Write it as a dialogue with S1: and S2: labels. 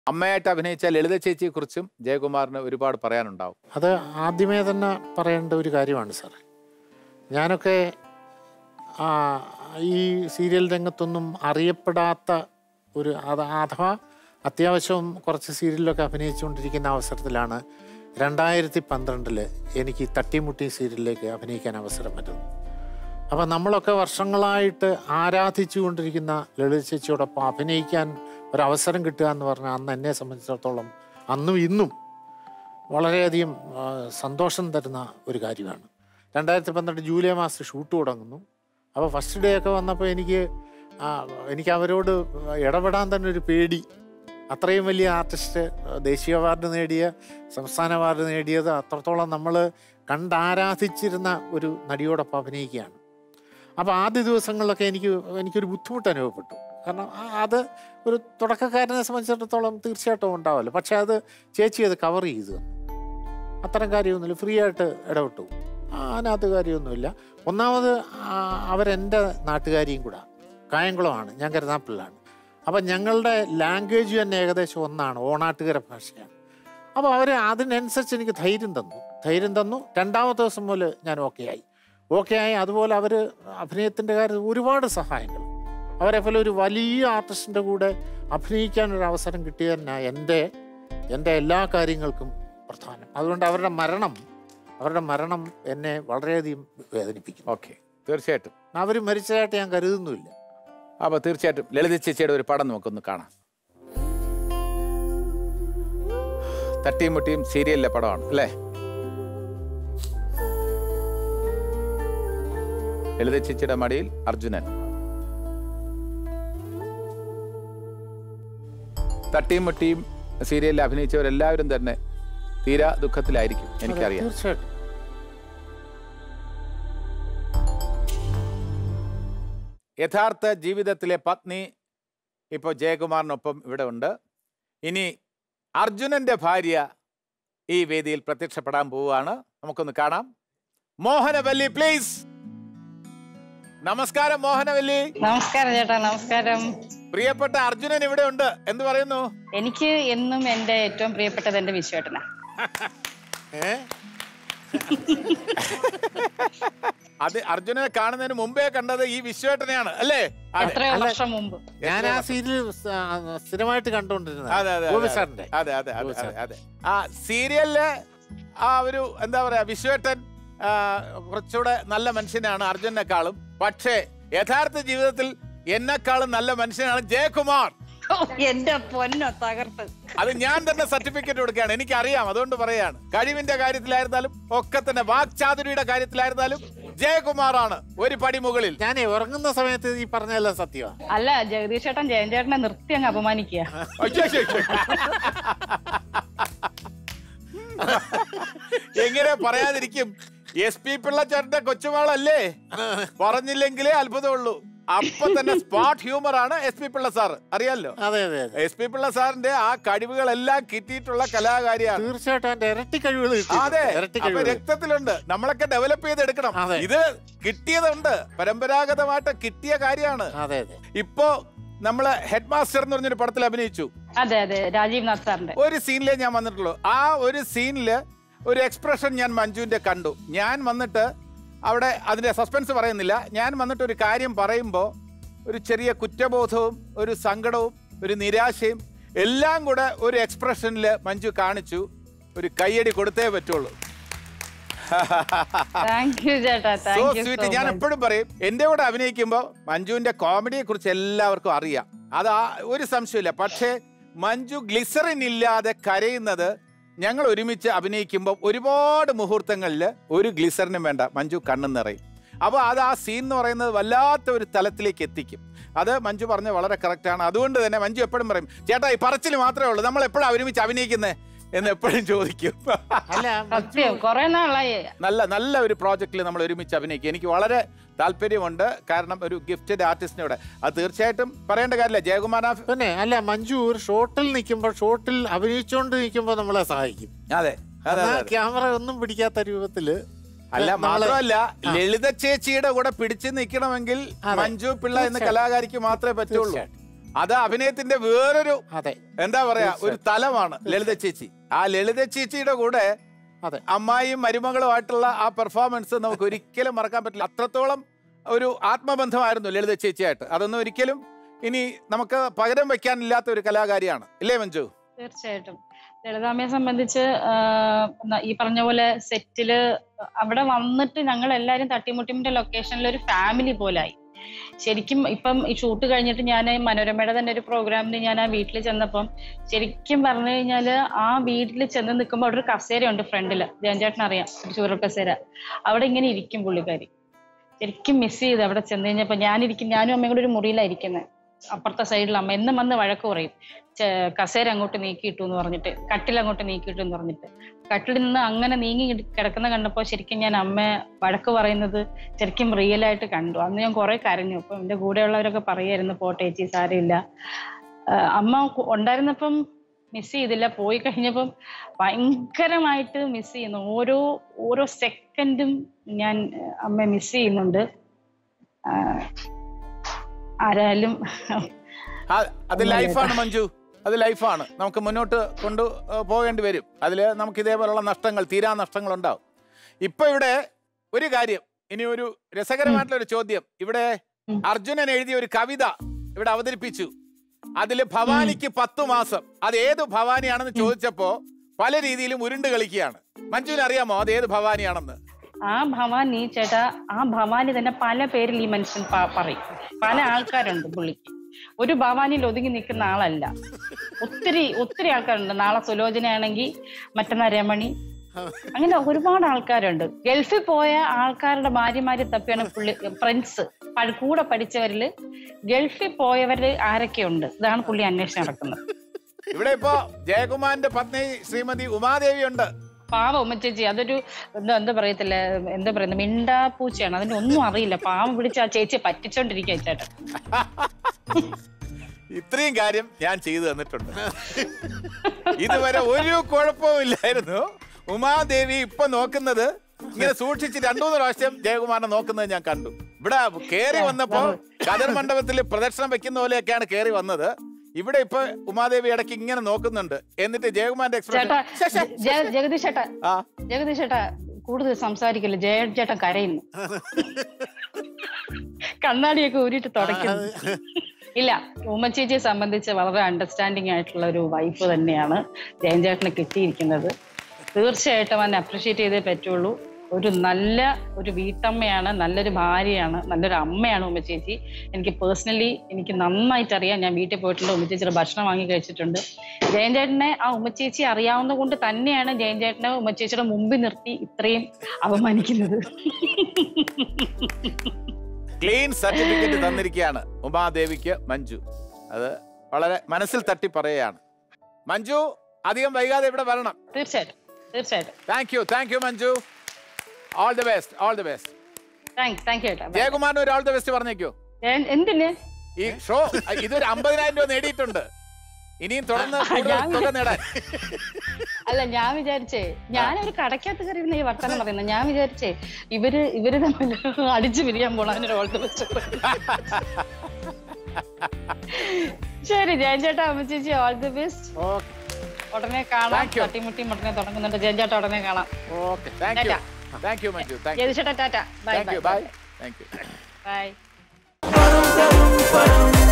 S1: അമ്മയായിട്ട് അഭിനയിച്ച ലളിത ചേച്ചിയെ കുറിച്ചും ജയകുമാറിന് ഒരുപാട് പറയാനുണ്ടാവും
S2: അത് ആദ്യമേ തന്നെ പറയേണ്ട ഒരു കാര്യമാണ് സാർ ഞാനൊക്കെ ആ, ഈ സീരിയൽ രംഗത്തൊന്നും അറിയപ്പെടാത്ത ഒരു അത് അഥവാ അത്യാവശ്യം കുറച്ച് സീരിയലിലൊക്കെ അഭിനയിച്ചുകൊണ്ടിരിക്കുന്ന അവസരത്തിലാണ് രണ്ടായിരത്തി പന്ത്രണ്ടില് എനിക്ക് തട്ടിമുട്ടി സീരിയലിലേക്ക് അഭിനയിക്കാൻ അവസരം പറ്റുന്നത് അപ്പം നമ്മളൊക്കെ വർഷങ്ങളായിട്ട് ആരാധിച്ചുകൊണ്ടിരിക്കുന്ന ലളിത ചേച്ചിയോടൊപ്പം അഭിനയിക്കാൻ ഒരവസരം കിട്ടുക എന്ന് പറഞ്ഞാൽ അന്ന് എന്നെ സംബന്ധിച്ചിടത്തോളം അന്നും ഇന്നും വളരെയധികം ആ, സന്തോഷം തരുന്ന ഒരു കാര്യമാണ് രണ്ടായിരത്തി പന്ത്രണ്ട് ജൂലൈ മാസം ഷൂട്ട് തുടങ്ങുന്നു അപ്പോൾ ഫസ്റ്റ് ഡേ ഒക്കെ വന്നപ്പോൾ എനിക്ക് ആ, എനിക്ക് അവരോട് ഇടപെടാൻ തന്നെ ഒരു പേടി അത്രയും വലിയ ആർട്ടിസ്റ്റ് ദേശീയ അവാർഡ് നേടിയ സംസ്ഥാന അവാർഡ് നേടിയത് അത്രത്തോളം നമ്മൾ കണ്ടാരാധിച്ചിരുന്ന ഒരു നടിയോടൊപ്പം അഭിനയിക്കുകയാണ് അപ്പോൾ ആദ്യ ദിവസങ്ങളിലൊക്കെ എനിക്ക് എനിക്കൊരു ബുദ്ധിമുട്ട് അനുഭവപ്പെട്ടു കാരണം ആ- അത് ഒരു തുടക്കക്കാരനെ സംബന്ധിച്ചിടത്തോളം തീർച്ചയായിട്ടും ഉണ്ടാവുമല്ലോ പക്ഷെ അത് ചേച്ചി അത് കവർ ചെയ്തു തന്നു. അത്തരം കാര്യമൊന്നുമില്ല ഫ്രീ ആയിട്ട് ഇടപെട്ടു ആ, അതിനകത്ത് കാര്യമൊന്നുമില്ല ഒന്നാമത് ആ, അവരെൻ്റെ നാട്ടുകാരിയും കൂടെ കായംകുളമാണ് ഞാൻ കരുനാപ്പിള്ളാണ് അപ്പം ഞങ്ങളുടെ ലാംഗ്വേജ് തന്നെ ഏകദേശം ഒന്നാണ് ഓണാട്ടുകര ഭാഷയാണ് അപ്പോൾ അവർ അതിനനുസരിച്ച് എനിക്ക് ധൈര്യം തന്നു ധൈര്യം തന്നു രണ്ടാമത്തെ ദിവസം മുതൽ ഞാൻ ഓക്കെ ആയി ഓക്കെ ആയി അതുപോലെ അവർ അഭിനയത്തിൻ്റെ കാര്യത്തിൽ ഒരുപാട് സഹായങ്ങൾ അവരെ പോലെ ഒരു വലിയ ആർട്ടിസ്റ്റിൻ്റെ കൂടെ അഭിനയിക്കാൻ ഒരു അവസരം കിട്ടിയ തന്നെ എൻ്റെ എൻ്റെ എല്ലാ കാര്യങ്ങൾക്കും പ്രധാനം അതുകൊണ്ട് അവരുടെ മരണം അവരുടെ മരണം എന്നെ വളരെയധികം വേദനിപ്പിക്കും
S1: ഓക്കെ തീർച്ചയായിട്ടും
S2: അവർ മരിച്ചതായിട്ട് ഞാൻ കരുതുന്നുമില്ല
S1: അപ്പോൾ തീർച്ചയായിട്ടും ലളിത ചേച്ചിയുടെ ഒരു പടം നമുക്കൊന്ന് കാണാം തട്ടിയും മുട്ടിയും സീരിയലിലെ പടമാണ് അല്ലേ ലളിത ചേച്ചിയുടെ മടിയിൽ അർജുനൻ തട്ടിയും മുട്ടിയും സീരിയലിൽ അഭിനയിച്ചവരെല്ലാവരും തന്നെ തീരാ ദുഃഖത്തിലായിരിക്കും എനിക്കറിയാം
S2: തീർച്ചയായിട്ടും
S1: യഥാർത്ഥ ജീവിതത്തിലെ പത്നി ഇപ്പോൾ ജയകുമാറിനൊപ്പം ഇവിടെ ഉണ്ട് ഇനി അർജുനന്റെ ഭാര്യ ഈ വേദിയിൽ പ്രത്യക്ഷപ്പെടാൻ പോവുകയാണ് നമുക്കൊന്ന് കാണാം മോഹനവല്ലി പ്ലീസ് നമസ്കാരം മോഹനവല്ലി
S3: നമസ്കാരം ചേട്ടാ നമസ്കാരം
S1: പ്രിയപ്പെട്ട അർജുനൻ ഇവിടെ ഉണ്ട് എന്ത് പറയുന്നു
S3: എനിക്ക് എന്നും എന്റെ ഏറ്റവും പ്രിയപ്പെട്ടത് എന്റെ വിശ്വേട്ടനാ
S2: ഏ
S1: അത് അർജുനനെ കാണുന്നതിന് മുമ്പേ കണ്ടത് ഈ വിശ്വേട്ടനെയാണ് അല്ലേ അതെ
S3: എത്രയോ
S2: അല്ല.
S3: വർഷം മുമ്പ്
S2: ഞാൻ ആ സീരിയൽ സ്ഥിരമായിട്ട് കണ്ടുകൊണ്ടിരുന്നത്
S1: അതെ അതെ
S2: ഗോപി
S1: അതെ,
S2: സാറിന്റെ
S1: അതെ അതെ അതെ
S2: ഗോപി
S1: അതെ
S2: സാർ.
S1: അതെ ആ സീരിയലില് ആ ഒരു എന്താ പറയാ വിശ്വേട്ടൻ ആ, കുറച്ചുകൂടെ നല്ല മനുഷ്യനാണ് അർജുനേക്കാളും പക്ഷേ യഥാർത്ഥ ജീവിതത്തിൽ എന്നെക്കാളും നല്ല മനുഷ്യനാണ് ജയകുമാർ
S3: ഓ, എന്റെ പൊന്നോ തകർത്ത്
S1: അത് ഞാൻ തന്നെ സർട്ടിഫിക്കറ്റ് കൊടുക്കുകയാണ് എനിക്കറിയാം അതുകൊണ്ട് പറയാണ് കഴിവിന്റെ കാര്യത്തിലായിരുന്നാലും ഒക്കെ തന്നെ വാക്ചാതുരിയുടെ കാര്യത്തിലായിരുന്നാലും ജയകുമാറാണ് ഒരു പടി മുകളിൽ
S2: ഞാൻ ഉറങ്ങുന്ന സമയത്ത് ഈ പറഞ്ഞതെല്ലാം സത്യമാണ്
S3: അല്ല ജഗദീഷ് ചേട്ടൻ ജയൻ ചേട്ടനെ നിർത്തി അങ്ങ് അപമാനിക്കുക
S1: അയ്യോ, അയ്യോ, അയ്യോ. എങ്ങനെ പറയാതിരിക്കും എസ് പി പിള്ളച്ചേട്ടന്റെ കൊച്ചുമാളല്ലേ പറഞ്ഞില്ലെങ്കിലേ അത്ഭുതമുള്ളൂ അപ്പൊ തന്നെ സ്പോട്ട് ഹ്യൂമർ ആണ് എസ് പി പിള്ള സാർ അറിയാലോ
S2: അതെ അതെ അതെ
S1: എസ് പി പിള്ള സാറിന്റെ ആ കഴിവുകളെല്ലാം കിട്ടിയിട്ടുള്ള കലാകാരിയാണ്
S2: തീർച്ചയായിട്ടും എന്റെ ഇരട്ടി കഴിവുകൾ കിട്ടി.
S1: അതെ
S2: ഇരട്ടി
S1: അപ്പൊ
S2: കഴിവുകൾ
S1: രക്തത്തിലുണ്ട് നമ്മളൊക്കെ ഡെവലപ്പ് ചെയ്തെടുക്കണം
S2: അതെ.
S1: ഇത് കിട്ടിയതുണ്ട് പരമ്പരാഗതമായിട്ട് കിട്ടിയ കാര്യമാണ്
S2: അതെ അതെ
S1: ഇപ്പോ നമ്മള് ഹെഡ് മാസ്റ്റർ എന്ന് പറഞ്ഞൊരു പടത്തിൽ അഭിനയിച്ചു
S3: അതെ അതെ രാജീവ് നാഥ് സാറിന്റെ
S1: ഒരു സീനിലേ ഞാൻ വന്നിട്ടുള്ളൂ ആ ഒരു സീനില് ഒരു എക്സ്പ്രഷൻ ഞാൻ മഞ്ജുവിന്റെ കണ്ടു ഞാൻ വന്നിട്ട് അവിടെ അതിന്റെ സസ്പെൻസ് പറയുന്നില്ല ഞാൻ വന്നിട്ട് ഒരു കാര്യം പറയുമ്പോൾ ഒരു ചെറിയ കുറ്റബോധവും ഒരു സങ്കടവും ഒരു നിരാശയും എല്ലാം കൂടെ ഒരു എക്സ്പ്രഷനിൽ മഞ്ജു കാണിച്ചു ഒരു കയ്യടി കൊടുത്തേ പറ്റുള്ളൂ
S3: താങ്ക് യു ചേട്ടാ
S1: സോ
S3: താങ്ക് യു
S1: സ്വീറ്റ് ഞാൻ എപ്പോഴും പറയും എന്റെ കൂടെ അഭിനയിക്കുമ്പോൾ മഞ്ജുവിന്റെ കോമഡിയെ കുറിച്ച് എല്ലാവർക്കും അറിയാം അത് ആ ഒരു സംശയമില്ല പക്ഷേ മഞ്ജു ഗ്ലിസറിൻ ഇല്ലാതെ കരയുന്നത് ഞങ്ങൾ ഒരുമിച്ച് അഭിനയിക്കുമ്പോൾ ഒരുപാട് മുഹൂർത്തങ്ങളിൽ ഒരു ഗ്ലിസറിനും വേണ്ട മഞ്ജു കണ്ണും നിറയും അപ്പോൾ അത് ആ സീൻ എന്ന് പറയുന്നത് വല്ലാത്ത ഒരു തലത്തിലേക്ക് എത്തിക്കും അത് മഞ്ജു പറഞ്ഞ വളരെ കറക്റ്റാണ് അതുകൊണ്ട് തന്നെ മഞ്ജു എപ്പോഴും പറയും ചേട്ടാ ഈ പറച്ചിൽ മാത്രമേ ഉള്ളൂ നമ്മൾ എപ്പോഴാണ് ഒരുമിച്ച് അഭിനയിക്കുന്നത് എന്ന് എപ്പോഴും ചോദിക്കും
S2: അല്ല
S3: സത്യം കൊറേ നാളായി
S1: നല്ല നല്ല ഒരു പ്രോജക്റ്റിൽ നമ്മൾ ഒരുമിച്ച് അഭിനയിക്കും എനിക്ക് വളരെ താല്പര്യമുണ്ട് കാരണം ഒരു ഗിഫ്റ്റഡ് ആർട്ടിസ്റ്റിനോട് അത് തീർച്ചയായിട്ടും പറയേണ്ട കാര്യമില്ല ജയകുമാർ ആ-
S2: പിന്നെ അല്ല മഞ്ജു ഒരു ഷോട്ടിൽ നിൽക്കുമ്പോൾ ഷോട്ടിൽ അഭിനയിച്ചുകൊണ്ട് നിൽക്കുമ്പോൾ നമ്മളെ സഹായിക്കും
S1: അതെ അതെ
S2: ആ
S1: അതെ, അതെ
S2: ക്യാമറ ഒന്നും പിടിക്കാത്ത രൂപത്തില്
S1: അല്ല
S2: നമ്മളെ-
S1: മാത്രമല്ല ലളിത ചേച്ചിയുടെ കൂടെ പിടിച്ചു നിൽക്കണമെങ്കിൽ
S2: അതെ.
S1: മഞ്ജു പിള്ള എന്ന
S2: തീർച്ചയായിട്ടും.
S1: കലാകാരിക്ക് മാത്രമേ പറ്റുള്ളൂ
S2: തീർച്ചയായിട്ടും.
S1: അത് അഭിനയത്തിന്റെ വേറൊരു
S2: അതെ
S1: എന്താ പറയാ ഒരു തലമാണ് ലളിത ചേച്ചി ആ ലളിത ചേച്ചിയുടെ കൂടെ
S2: അതെ
S1: അമ്മായിയും മരുമകളുമായിട്ടുള്ള ആ പെർഫോമൻസ് നമുക്ക് ഒരിക്കലും മറക്കാൻ പറ്റില്ല അത്രത്തോളം ഒരു ആത്മബന്ധമായിരുന്നു ലളിത ചേച്ചിയായിട്ട് അതൊന്നും ഒരിക്കലും ഇനി നമുക്ക് പകരം വെക്കാനില്ലാത്ത ഒരു കലാകാരിയാണ് ഇല്ലേ മഞ്ജു
S3: തീർച്ചയായിട്ടും ലളിതാമ്മയെ സംബന്ധിച്ച് ആ, ന- ഈ പറഞ്ഞ പോലെ സെറ്റില് അവിടെ വന്നിട്ട് ഞങ്ങൾ എല്ലാരും തട്ടിമുട്ടിന്റെ ലൊക്കേഷനിൽ ഒരു ഫാമിലി പോലായി ശരിക്കും ഇപ്പം ഈ ഷൂട്ട് കഴിഞ്ഞിട്ട് ഞാൻ മനോരമയുടെ തന്നെ ഒരു പ്രോഗ്രാമിന് ഞാൻ ആ വീട്ടിൽ ചെന്നപ്പം ശരിക്കും പറഞ്ഞു കഴിഞ്ഞാല് ആ വീട്ടിൽ ചെന്ന് നിൽക്കുമ്പോൾ അവിടെ ഒരു കസേരയുണ്ട് ഫ്രണ്ടില് ജയൻചേട്ടൻ അറിയാം ഒരു ചൂരൽ കസേര അവിടെ ഇങ്ങനെ ഇരിക്കും പുള്ളിക്കാരി ശരിക്കും മിസ് ചെയ്ത് അവിടെ ചെന്ന് കഴിഞ്ഞപ്പോ ഞാനിരിക്കും ഞാനും അമ്മയും കൂടെ ഒരു മുറിയിലായിരിക്കുന്നത് അപ്പുറത്തെ സൈഡിൽ അമ്മ എന്നും വന്ന് വഴക്ക് പറയും ചെ- കസേര അങ്ങോട്ട് നീക്കിയിട്ടു എന്ന് പറഞ്ഞിട്ട് കട്ടിൽ അങ്ങോട്ട് നീക്കിയിട്ടു എന്ന് പറഞ്ഞിട്ട് കട്ടിൽ നിന്ന് അങ്ങനെ നീങ്ങി ഇടി- കിടക്കുന്ന കണ്ടപ്പോൾ ശരിക്കും ഞാൻ അമ്മ വഴക്ക് പറയുന്നത് ശരിക്കും റിയൽ ആയിട്ട് കണ്ടു അന്ന് ഞാൻ കുറെ കരഞ്ഞു അപ്പൊ എന്റെ കൂടെയുള്ളവരൊക്കെ പറയായിരുന്നു പോട്ടേച്ചി സാരമില്ല ആഹ് അമ്മ കു- ഉണ്ടായിരുന്നപ്പം മിസ് ചെയ്തില്ല പോയി കഴിഞ്ഞപ്പം ഭയങ്കരമായിട്ട് മിസ് ചെയ്യുന്നു ഓരോ ഓരോ സെക്കൻഡും ഞാൻ ആഹ് അമ്മ മിസ് ചെയ്യുന്നുണ്ട് ആഹ് ആരായാലും
S1: ആ- അത് ലൈഫാണ് മഞ്ജു അത് ലൈഫാണ് നമുക്ക് മുന്നോട്ട് കൊണ്ടു ഏഹ്, പോകേണ്ടി വരും അതിൽ നമുക്ക് ഇതേപോലുള്ള നഷ്ടങ്ങൾ തീരാ നഷ്ടങ്ങൾ ഉണ്ടാവും ഇപ്പൊ ഇവിടെ ഒരു കാര്യം ഇനി ഒരു രസകരമായിട്ടുള്ള ഒരു ചോദ്യം ഇവിടെ
S3: ഉം.
S1: അർജുനൻ എഴുതിയ ഒരു കവിത ഇവിടെ അവതരിപ്പിച്ചു അതില് ഭവാനിക്ക് പത്തു മാസം അത് ഏത് ഭവാനിയാണെന്ന് ചോദിച്ചപ്പോ പല രീതിയിലും ഉരുണ്ട് കളിക്കുകയാണ് മഞ്ജുവിന് അറിയാമോ അത് ഏത് ഭവാനിയാണെന്ന്
S3: ആ ഭവാനി ചേട്ടാ ആ ഭവാനി തന്നെ പല പേരിൽ ഈ മനുഷ്യൻ പ- പറയും പല ആൾക്കാരുണ്ട് പുള്ളിക്ക് ഒരു ഭവാനിയിൽ ഒതുങ്ങി നിൽക്കുന്ന ആളല്ല ഒത്തിരി ഒത്തിരി ആൾക്കാരുണ്ട് നാളെ സുലോചനയാണെങ്കിൽ മറ്റന്നാ രമണി അങ്ങനെ ഒരുപാട് ആൾക്കാരുണ്ട് ഗൾഫിൽ പോയ ആൾക്കാരുടെ ഭാര്യമാരെ തപ്പിയാണ് പുള്ളി ഫ്രണ്ട്സ് കൂടെ പഠിച്ചവരില് ഗൾഫിൽ പോയവര് ആരൊക്കെയുണ്ട് ഇതാണ് പുള്ളി അന്വേഷണം നടക്കുന്നത്
S1: ഇവിടെ ഇപ്പോ ജയകുമാറിന്റെ പത്നി ശ്രീമതി ഉമാദേവി ഉണ്ട്
S3: പാവം ഉമ്മച്ചേച്ചി അതൊരു എന്താ എന്താ പറയത്തില്ല എന്താ പറയുന്നത് മിണ്ടാ പൂച്ചയാണ് അതിന്റെ ഒന്നും അറിയില്ല പാവം പിടിച്ച് ആ ചേച്ചിയെ പറ്റിച്ചോണ്ടിരിക്കുക ചേട്ടൻ
S1: ഇത്രയും കാര്യം ഞാൻ ചെയ്തു തന്നിട്ടുണ്ട് ഇതുവരെ ഒരു കുഴപ്പവും ഇല്ലായിരുന്നു ഉമാദേവി ഇപ്പൊ നോക്കുന്നത് ഇങ്ങനെ സൂക്ഷിച്ച് രണ്ടു മൂന്ന് പ്രാവശ്യം ജയകുമാറിനെ നോക്കുന്നത് ഞാൻ കണ്ടു ഇവിടെ കേറി വന്നപ്പോ കതിർ മണ്ഡപത്തിൽ പ്രദർശനം വെക്കുന്ന പോലെയൊക്കെയാണ് കേറി വന്നത് ഇവിടെ ഇപ്പൊ ഉമാദേവി ഇടയ്ക്ക് ഇങ്ങനെ നോക്കുന്നുണ്ട് എന്നിട്ട് ജയകുമാറിന്റെ
S3: ചേട്ടാ
S1: എക്സ്പ്രഷൻ
S3: ജയ- ജഗദീഷ് ചേട്ടാ
S1: ആ
S3: ജഗദീഷ് ചേട്ടാ കൂടുതൽ സംസാരിക്കില്ല ജയ ചേട്ടൻ കരയുന്നു കണ്ണാടിയൊക്കെ ഊരിട്ട് തുടയ്ക്കുന്നു ഇല്ല ഉമ്മച്ചേച്ചിയെ സംബന്ധിച്ച് വളരെ അണ്ടർസ്റ്റാൻഡിങ് ആയിട്ടുള്ള ഒരു വൈഫ് തന്നെയാണ് ജയൻ ചേട്ടന് കിട്ടിയിരിക്കുന്നത് തീർച്ചയായിട്ടും അവനെ അപ്രിഷ്യേറ്റ് ചെയ്തേ പറ്റുള്ളൂ ഒരു നല്ല ഒരു വീട്ടമ്മയാണ് നല്ലൊരു ഭാര്യയാണ് നല്ലൊരു അമ്മയാണ് ഉമ്മച്ചേച്ചി എനിക്ക് പേഴ്സണലി എനിക്ക് നന്നായിട്ട് അറിയാം ഞാൻ വീട്ടിൽ പോയിട്ടുണ്ട് ഉമ്മച്ചേച്ചിയുടെ ഭക്ഷണം വാങ്ങി കഴിച്ചിട്ടുണ്ട് ജയൻ ചേട്ടനെ ആ ഉമ്മച്ചേച്ചി അറിയാവുന്ന കൊണ്ട് തന്നെയാണ് ജയൻ ചേട്ടനെ ഉമ്മച്ചേച്ചിയുടെ മുമ്പിൽ നിർത്തി ഇത്രയും അപമാനിക്കുന്നത്
S1: ക്ലീൻ സർട്ടിഫിക്കറ്റ് തന്നിരിക്കുകയാണ് ഉമാദേവിക്ക് മഞ്ജു അത് വളരെ മനസ്സിൽ തട്ടി പറയുകയാണ് മഞ്ജു അധികം വൈകാതെ ഇവിടെ വരണം
S3: തീർച്ചയായിട്ടും തീർച്ചയായിട്ടും
S1: thank you thank you Manju all the best all the best
S3: thank thank you ചേട്ടാ
S1: ജയകുമാറിന് ഒരു ഓൾ ദി ബെസ്റ്റ് പറഞ്ഞേക്കോ
S3: ഞാൻ- എന്തിന്
S1: ഈ ഷോ ഇതൊരു അമ്പതിനായിരം രൂപ നേടിയിട്ടുണ്ട് ഇനിയും തുടർന്ന് കൂടുതൽ
S3: ഞാൻ-
S1: തുക നേടാൻ
S3: അല്ല ഞാൻ വിചാരിച്ചേ ഞാനൊരു കടക്കകത്ത് കയറി ഇരുന്ന് ഈ വർത്തമാനം പറയുന്നത് ഞാൻ വിചാരിച്ചേ ഇവര് ഇവര് തമ്മിൽ അടിച്ചു പിരിയാൻ പോണ അതിനൊരു ഓൾത്ത് വെച്ചു ശരി ജയൻ ചേട്ടാ അമ്മ ചേച്ചി ഓൾ ദി ബെസ്റ്റ്
S1: ഓക്കെ
S3: ഉടനെ കാണാം
S1: Thank you.
S3: തട്ടിമുട്ടി ഉടനെ തുടങ്ങുന്നുണ്ട് ജയൻ ചേട്ടാ ഉടനെ കാണാം
S1: okay thank you thank you Manju thank you
S3: Jayathi ചേട്ടാ ta-ta bye
S1: thank
S3: bye
S1: you bye thank you
S3: bye
S4: Ba-dum, ba-dum, ba-dum.